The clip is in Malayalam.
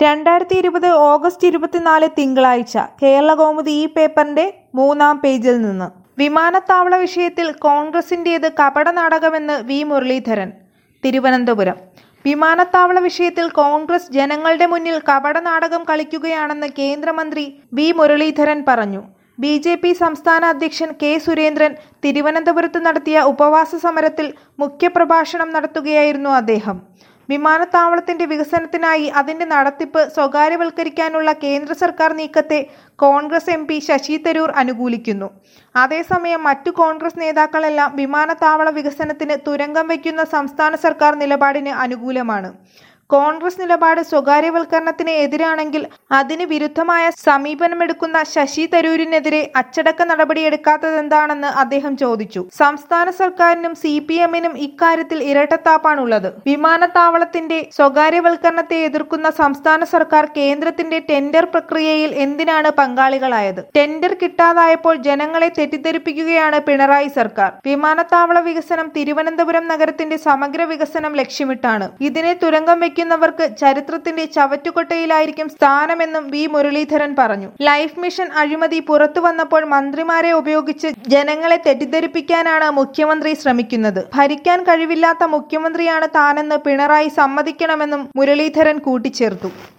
രണ്ടായിരത്തി ഇരുപത് ഓഗസ്റ്റ് ഇരുപത്തിനാല് തിങ്കളാഴ്ച കേരളകൗമുദി ഈ പേപ്പറിന്റെ മൂന്നാം പേജിൽ നിന്ന് വിമാനത്താവള വിഷയത്തിൽ കോൺഗ്രസിന്റേത് കപടനാടകമെന്ന് വി മുരളീധരൻ തിരുവനന്തപുരം വിമാനത്താവള വിഷയത്തിൽ കോൺഗ്രസ് ജനങ്ങളുടെ മുന്നിൽ കപടനാടകം കളിക്കുകയാണെന്ന് കേന്ദ്രമന്ത്രി വി മുരളീധരൻ പറഞ്ഞു ബി ജെ പി സംസ്ഥാന അധ്യക്ഷൻ കെ സുരേന്ദ്രൻ തിരുവനന്തപുരത്ത് നടത്തിയ ഉപവാസ സമരത്തിൽ മുഖ്യപ്രഭാഷണം നടത്തുകയായിരുന്നു അദ്ദേഹം വിമാനത്താവളത്തിന്റെ വികസനത്തിനായി അതിന്റെ നടത്തിപ്പ് സ്വകാര്യവൽക്കരിക്കാനുള്ള കേന്ദ്ര സർക്കാർ നീക്കത്തെ കോൺഗ്രസ് എം പി ശശി തരൂർ അനുകൂലിക്കുന്നു അതേസമയം മറ്റു കോൺഗ്രസ് നേതാക്കളെല്ലാം വിമാനത്താവള വികസനത്തിന് തുരങ്കം വയ്ക്കുന്ന സംസ്ഥാന സർക്കാർ നിലപാടിന് അനുകൂലമാണ് കോൺഗ്രസ് നിലപാട് സ്വകാര്യവൽക്കരണത്തിന് എതിരാണെങ്കിൽ അതിന് വിരുദ്ധമായ സമീപനമെടുക്കുന്ന ശശി തരൂരിനെതിരെ അച്ചടക്ക നടപടിയെടുക്കാത്തതെന്താണെന്ന് അദ്ദേഹം ചോദിച്ചു സംസ്ഥാന സർക്കാരിനും സി പി എമ്മിനും ഇക്കാര്യത്തിൽ ഇരട്ടത്താപ്പാണുള്ളത് വിമാനത്താവളത്തിന്റെ സ്വകാര്യവൽക്കരണത്തെ എതിർക്കുന്ന സംസ്ഥാന സർക്കാർ കേന്ദ്രത്തിന്റെ ടെൻഡർ പ്രക്രിയയിൽ എന്തിനാണ് പങ്കാളികളായത് ടെൻഡർ കിട്ടാതായപ്പോൾ ജനങ്ങളെ തെറ്റിദ്ധരിപ്പിക്കുകയാണ് പിണറായി സർക്കാർ വിമാനത്താവള വികസനം തിരുവനന്തപുരം നഗരത്തിന്റെ സമഗ്ര വികസനം ലക്ഷ്യമിട്ടാണ് ഇതിനെ തുരങ്കം വെക്കുന്നവർക്ക് ചരിത്രത്തിന്റെ ചവറ്റുകൊട്ടയിലായിരിക്കും സ്ഥാനമെന്നും വി മുരളീധരൻ പറഞ്ഞു ലൈഫ് മിഷൻ അഴിമതി പുറത്തു വന്നപ്പോൾ മന്ത്രിമാരെ ഉപയോഗിച്ച് ജനങ്ങളെ തെറ്റിദ്ധരിപ്പിക്കാനാണ് മുഖ്യമന്ത്രി ശ്രമിക്കുന്നത് ഭരിക്കാൻ കഴിവില്ലാത്ത മുഖ്യമന്ത്രിയാണ് താനെന്ന് പിണറായി സമ്മതിക്കണമെന്നും മുരളീധരൻ കൂട്ടിച്ചേർത്തു